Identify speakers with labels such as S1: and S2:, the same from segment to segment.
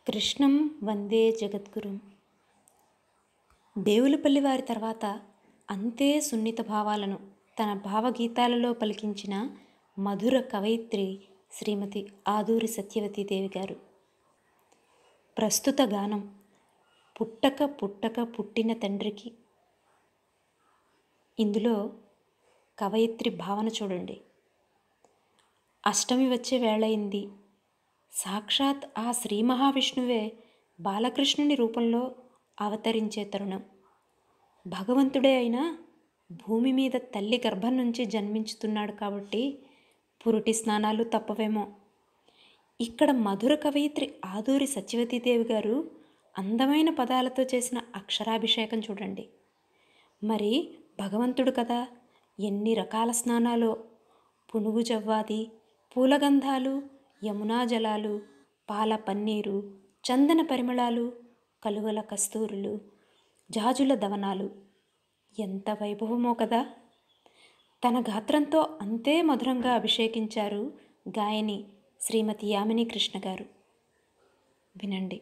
S1: కృష్ణం వందే జగద్గురుం దేవులపల్లి వారి తర్వాత అంతే సున్నిత భావాలను తన భావగీతాలలో పలికించిన మధుర కవయిత్రి శ్రీమతి ఆదూరి సత్యవతీదేవి గారు ప్రస్తుత గానం పుట్టక పుట్టక పుట్టిన తండ్రికి ఇందులో కవయిత్రి భావన చూడండి అష్టమి వచ్చే వేళయింది సాక్షాత్ ఆ శ్రీ మహావిష్ణువే బాలకృష్ణుని రూపంలో అవతరించే తరుణం భగవంతుడే అయినా భూమి మీద తల్లి గర్భం నుంచి జన్మించుతున్నాడు కాబట్టి పురుటి స్నానాలు తప్పవేమో ఇక్కడ మధుర కవయిత్రి ఆదూరి సత్యవతీదేవి గారు అందమైన పదాలతో చేసిన అక్షరాభిషేకం చూడండి మరి భగవంతుడు కదా ఎన్ని రకాల స్నానాలో పునుగు జవ్వాది పూలగంధాలు యమునా జలాలు పాల పన్నీరు చందన పరిమళాలు కలువల కస్తూరులు జాజుల దవనాలు ఎంత వైభవమో కదా తన గాత్రంతో అంతే మధురంగా అభిషేకించారు గాయని శ్రీమతి యామిని కృష్ణ గారు వినండి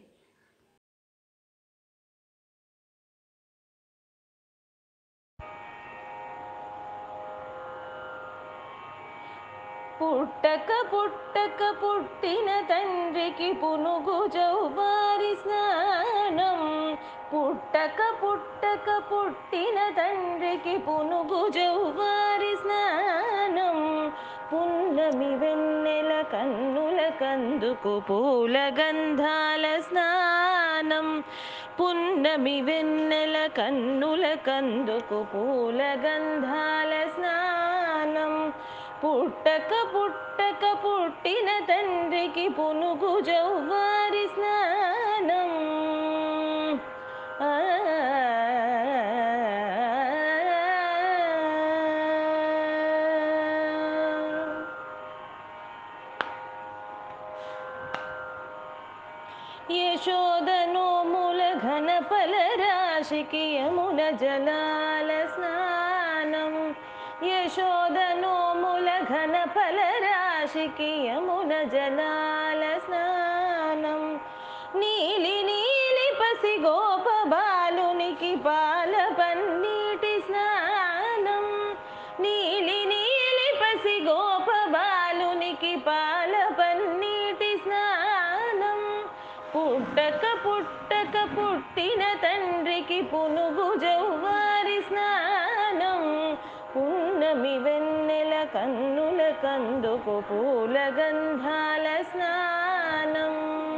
S2: పుట్టక పుట్టక పుట్టిన తండ్రికి పునుగు జౌబారి స్నానం పుట్టక పుట్టక పుట్టిన తండ్రికి పునుగు జౌబారి స్నానం పున్నమి వెన్నెల కన్నుల కందుకు పూల గంధాల స్నానం పున్నమి వెన్నెల కన్నుల కందుకు పూల గంధాల స్నానం పుట్టక పుట్టక పుట్టిన తండ్రికి పునుగు జౌవారి స్నానం ఆ యశోదనోముల ఘన ఫల రాశికి యమున జలాల స్నానం యశోదనోముల ఘన ఫల రాశికి యమున జలాల స్నానం నీలి నీలి పసి గోప బాలునికి పాల పన్నీటి స్నానం నీలి నీలి పసి గోప బాలునికి పాల పన్నీటి స్నానం పుట్టక పుట్టక పుట్టిన తండ్రికి పునుగు జౌవారి స్నానం పున్నమి వెన్నెల కన్నుల కందుకు పూల గంధాల స్నానం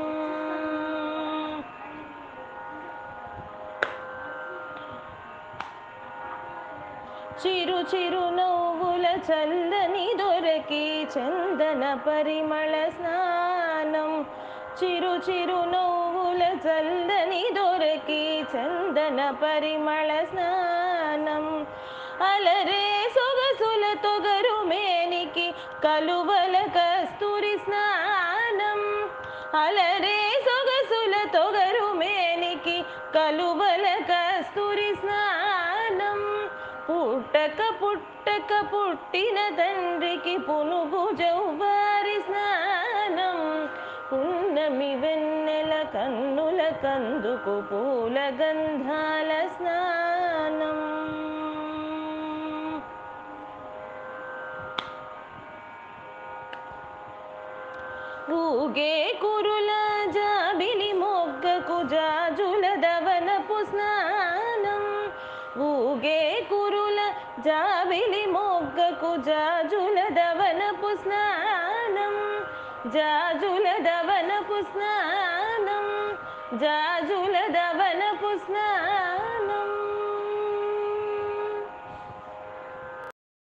S2: చిరు చిరు నవ్వుల చల్లని దొరకి చందన పరిమళ స్నానం చిరు చిరు నవ్వుల చల్లని దొరకి చందన పరిమళ స్నానం అలరే సొగసుల తొగరు మేనికి కలువల కస్తూరి స్నానం అలరే సొగసుల తొగరు మేనికి కలువల కస్తూరి స్నానం పుట్టక పుట్టక పుట్టిన తండ్రికి పునుగు జౌబారి స్నానం పున్నమి వెన్నెల కన్నుల కందుకు పూల గంధాల స్నానం ఊగే కురుల జాబిలి మొగ్గకు జాజుల దవనపు స్నానం ఊగే కురుల జాబిలి మొగ్గకు జాజుల దవనపు స్నానం జాజుల దవనపు స్నానం జాజుల దవనపు స్నానం